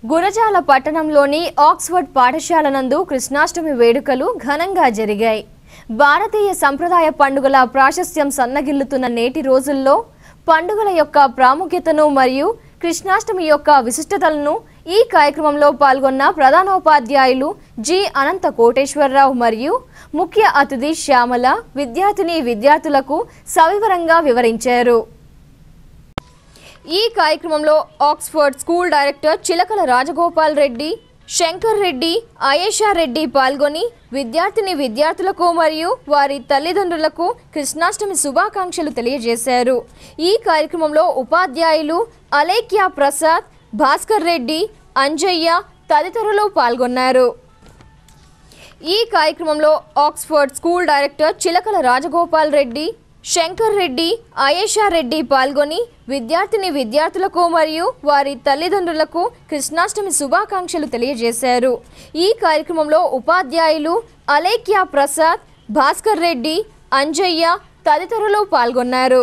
గురజాల పట్టణంలోని ఆక్స్ఫర్డ్ పాఠశాల నందు కృష్ణాష్టమి వేడుకలు ఘనంగా జరిగాయి భారతీయ సంప్రదాయ పండుగల ప్రాశస్త్యం సన్నగిల్లుతున్న నేటి రోజుల్లో పండుగల యొక్క ప్రాముఖ్యతను మరియు కృష్ణాష్టమి యొక్క విశిష్టతలను ఈ కార్యక్రమంలో పాల్గొన్న ప్రధానోపాధ్యాయులు జి అనంత కోటేశ్వరరావు మరియు ముఖ్య అతిథి శ్యామల విద్యార్థిని విద్యార్థులకు సవివరంగా వివరించారు ఈ కార్యక్రమంలో Oxford school director Chilakala Rajagopal Reddy Shankar Reddy Ayesha Reddy పాల్గొని విద్యార్థిని విద్యార్థులకు మరియు వారి తల్లిదండ్రులకు కృష్ణాష్టమి శుభాకాంక్షలు తెలియజేశారు ఈ కార్యక్రమంలో ఉపాధ్యాయులు అలేఖ్య ప్రసాద్ భాస్కర్ రెడ్డి అంజయ్య తదితరులు పాల్గొన్నారు ఈ కార్యక్రమంలో Oxford school director Chilakala Rajagopal Reddy Shankar Reddy Ayesha Reddy పాల్గొని విద్యార్థిని విద్యార్థులకు మరియు వారి తల్లిదండ్రులకు కృష్ణాష్టమి శుభాకాంక్షలు తెలియజేశారు ఈ కార్యక్రమంలో ఉపాధ్యాయులు అలేఖ్య ప్రసాద్ భాస్కర్ రెడ్డి అంజయ్య తదితరులు పాల్గొన్నారు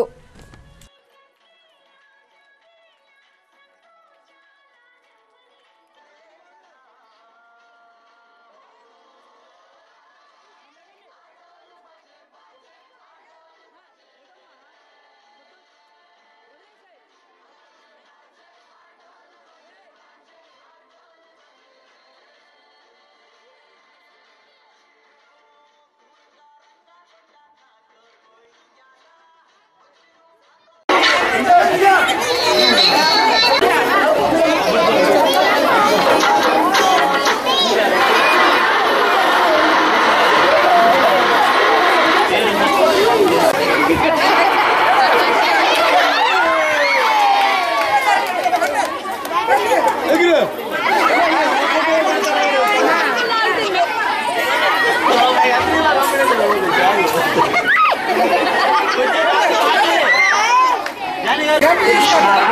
Gel.